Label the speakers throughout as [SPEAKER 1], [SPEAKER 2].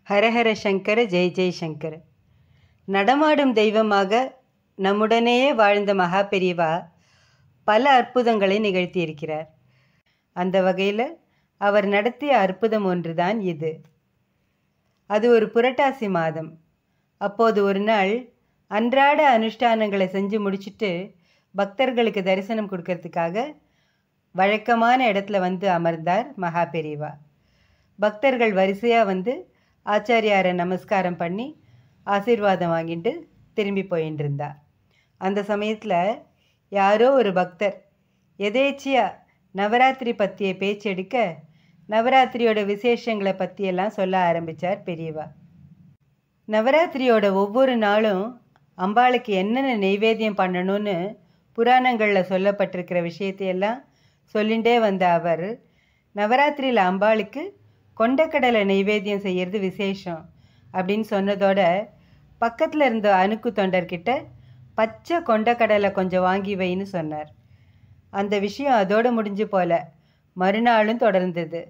[SPEAKER 1] ஹரஹர சங்கர ஜெய் ஜெய் சங்கர நடமாடும் தெய்வமாக நம்முடனேயே வாழ்ந்த மகா பெரியவா பல அற்புதங்களை நிகழ்த்தியிருக்கிறார் அந்த வகையில் அவர் நடத்திய அற்புதம் ஒன்றுதான் இது அது ஒரு புரட்டாசி மாதம் அப்போது ஒரு நாள் அன்றாட அனுஷ்டானங்களை செஞ்சு முடிச்சிட்டு பக்தர்களுக்கு தரிசனம் கொடுக்கறதுக்காக வழக்கமான இடத்துல வந்து அமர்ந்தார் மகா பெரியவா பக்தர்கள் வரிசையாக வந்து ஆச்சாரியாரை நமஸ்காரம் பண்ணி ஆசீர்வாதம் வாங்கிட்டு திரும்பி போயின்னு இருந்தா அந்த சமயத்தில் யாரோ ஒரு பக்தர் எதேச்சியாக நவராத்திரி பற்றிய பேச்சு எடுக்க நவராத்திரியோட விசேஷங்களை பற்றியெல்லாம் சொல்ல ஆரம்பித்தார் பெரியவா நவராத்திரியோட ஒவ்வொரு நாளும் அம்பாளுக்கு என்னென்ன நெய்வேத்தியம் பண்ணணும்னு புராணங்களில் சொல்லப்பட்டிருக்கிற விஷயத்தையெல்லாம் சொல்லிகிட்டே வந்த அவர் நவராத்திரியில் அம்பாளுக்கு கொண்டக்கடலை நெய்வேத்தியம் செய்கிறது விசேஷம் அப்படின்னு சொன்னதோட பக்கத்தில் இருந்த அணுக்கு தொண்டர்கிட்ட பச்சை கொண்டக்கடலை கொஞ்சம் வாங்கி வைன்னு சொன்னார் அந்த விஷயம் அதோடு முடிஞ்சு போல மறுநாளும் தொடர்ந்தது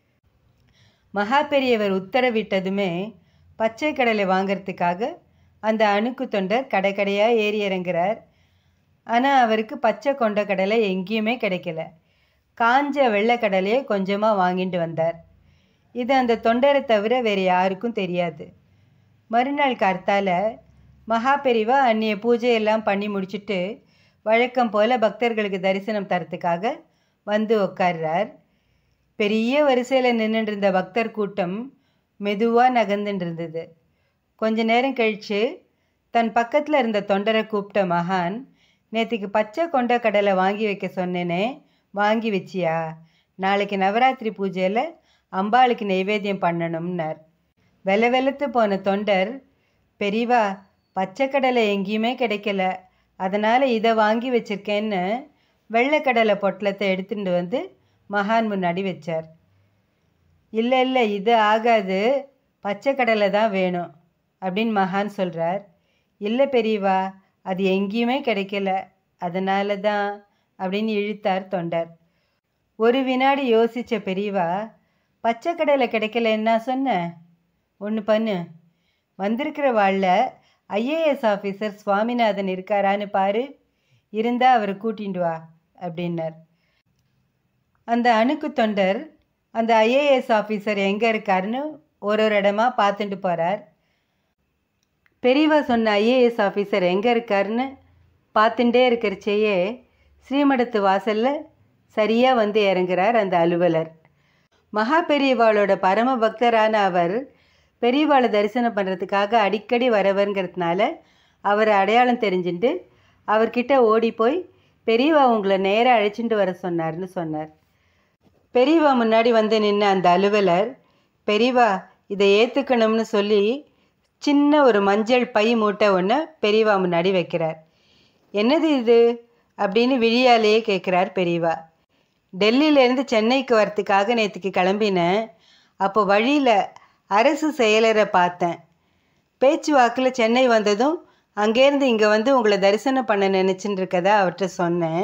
[SPEAKER 1] மகா பெரியவர் உத்தரவிட்டதுமே பச்சை கடலை வாங்கிறதுக்காக அந்த அணுக்கு தொண்டர் கடை கடையாக ஏறி இறங்குறார் ஆனால் அவருக்கு பச்சை கொண்ட கடலை எங்கேயுமே கிடைக்கல காஞ்ச வெள்ளைக்கடலையை கொஞ்சமாக வாங்கிட்டு வந்தார் இது அந்த தொண்டரை தவிர வேறு யாருக்கும் தெரியாது மறுநாள் கார்த்தால மகா பெரிவா அந்நிய பூஜையெல்லாம் பண்ணி முடிச்சுட்டு வழக்கம் போல் பக்தர்களுக்கு தரிசனம் தரத்துக்காக வந்து உட்கார்றார் பெரிய வரிசையில் நின்றுட்டு இருந்த பக்தர் கூட்டம் மெதுவாக நகர்ந்துட்டு இருந்தது கொஞ்ச நேரம் கழித்து தன் பக்கத்தில் இருந்த தொண்டரை கூப்பிட்ட மகான் நேற்றுக்கு பச்சை கொண்ட கடலை வாங்கி வைக்க சொன்னேனே வாங்கி வச்சியா நாளைக்கு நவராத்திரி பூஜையில் அம்பாளுக்கு நைவேத்தியம் பண்ணணும்னார் வெல வெளுத்து போன தொண்டர் பெரியவா பச்சை கடலை எங்கேயுமே கிடைக்கல அதனால் இதை வாங்கி வச்சிருக்கேன்னு வெள்ளைக்கடலை பொட்டலத்தை எடுத்துட்டு வந்து மகான் முன்னாடி வச்சார் இல்லை இல்லை இது ஆகாது பச்சை கடலை தான் வேணும் அப்படின்னு மகான் சொல்கிறார் இல்லை பெரியவா அது எங்கேயுமே கிடைக்கல அதனால தான் அப்படின்னு இழுத்தார் தொண்டர் ஒரு வினாடி யோசித்த பெரியவா பச்சை கடலை கிடைக்கலன்னா சொன்னேன் ஒன்று பண்ணு வந்திருக்கிற வாழில் ஐஏஎஸ் ஆஃபீஸர் சுவாமிநாதன் இருக்காரான்னு பாரு இருந்தால் அவரை கூட்டிட்டு வா அப்படின்னார் அந்த அணுக்கு தொண்டர் அந்த ஐஏஎஸ் ஆஃபீஸர் எங்கே இருக்காருன்னு ஒரு ஒரு இடமா பார்த்துட்டு போகிறார் பெரியவா சொன்ன ஐஏஎஸ் ஆஃபீஸர் எங்கே இருக்காருன்னு பார்த்துட்டே இருக்கிறச்சேயே ஸ்ரீமடத்து வாசலில் சரியாக வந்து இறங்குறார் அந்த அலுவலர் மகா பெரியவாளோட பரம பக்தரான அவர் பெரியவாளை தரிசனம் பண்ணுறதுக்காக அடிக்கடி வரவருங்கிறதுனால அவரை அடையாளம் தெரிஞ்சுட்டு அவர்கிட்ட ஓடி போய் பெரியவா உங்களை நேராக அழைச்சிட்டு வர சொன்னார்னு சொன்னார் பெரியவா முன்னாடி வந்து நின்ன அந்த அலுவலர் பெரியவா இதை ஏற்றுக்கணும்னு சொல்லி சின்ன ஒரு மஞ்சள் பை மூட்டை ஒன்று பெரியவா முன்னாடி வைக்கிறார் என்னது இது அப்படின்னு விழியாலேயே கேட்குறார் பெரியவா டெல்லியிலேருந்து சென்னைக்கு வரத்துக்காக நேற்றுக்கு கிளம்பினேன் அப்போ வழியில் அரசு செயலரை பார்த்தேன் பேச்சு வாக்கில் சென்னை வந்ததும் அங்கேருந்து இங்கே வந்து உங்களை தரிசனம் பண்ண நினச்சின்னு இருக்கதா அவர்கிட்ட சொன்னேன்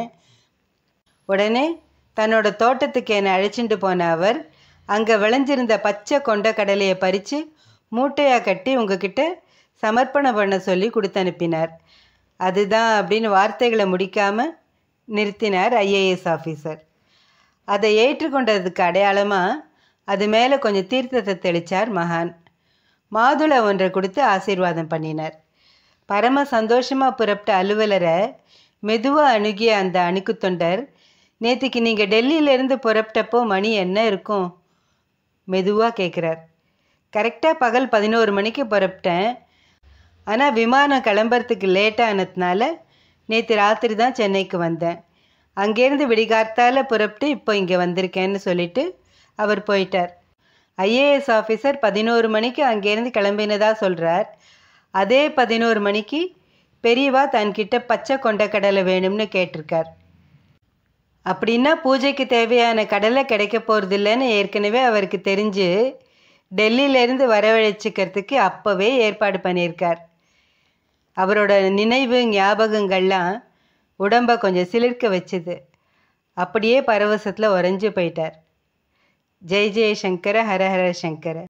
[SPEAKER 1] உடனே தன்னோட தோட்டத்துக்கு என்னை அழைச்சிட்டு போன அவர் அங்கே விளைஞ்சிருந்த பச்சை கொண்ட கடலையை பறித்து மூட்டையாக கட்டி உங்ககிட்ட சமர்ப்பணம் பண்ண சொல்லி கொடுத்து அனுப்பினார் அதுதான் அப்படின்னு வார்த்தைகளை முடிக்காமல் நிறுத்தினார் ஐஏஎஸ் ஆஃபீஸர் அதை ஏற்றுக்கொண்டதுக்கு அடையாளமாக அது மேலே கொஞ்சம் தீர்த்தத்தை தெளித்தார் மகான் மாதுளை ஒன்றை கொடுத்து ஆசீர்வாதம் பண்ணினார் பரம சந்தோஷமாக புறப்பட்ட அலுவலரை மெதுவாக அணுகிய அந்த அணுக்கு தொண்டர் நேற்றுக்கு நீங்கள் டெல்லியிலேருந்து புறப்பட்டப்போ மணி என்ன இருக்கும் மெதுவாக கேட்குறார் கரெக்டாக பகல் பதினோரு மணிக்கு புறப்பட்டேன் ஆனால் விமானம் கிளம்புறதுக்கு லேட்டானதுனால நேற்று ராத்திரி தான் சென்னைக்கு வந்தேன் அங்கேருந்து விடிகார்த்தால புறப்பட்டு இப்போ இங்கே வந்திருக்கேன்னு சொல்லிட்டு அவர் போயிட்டார் ஐஏஎஸ் ஆஃபீஸர் பதினோரு மணிக்கு அங்கேருந்து கிளம்பினதா சொல்கிறார் அதே பதினோரு மணிக்கு பெரியவா தன்கிட்ட பச்சை கொண்ட கடலை வேணும்னு கேட்டிருக்கார் அப்படின்னா பூஜைக்கு தேவையான கடலை கிடைக்க போகிறதில்லன்னு ஏற்கனவே அவருக்கு தெரிஞ்சு டெல்லியிலேருந்து வரவழைச்சிக்கிறதுக்கு அப்போவே ஏற்பாடு பண்ணியிருக்கார் அவரோட நினைவு ஞாபகங்கள்லாம் உடம்பை கொஞ்சம் சிலிர்க்க வச்சுது அப்படியே பரவசத்தில் உறைஞ்சு போயிட்டார் ஜெய் ஜெய சங்கர ஹர ஹர சங்கர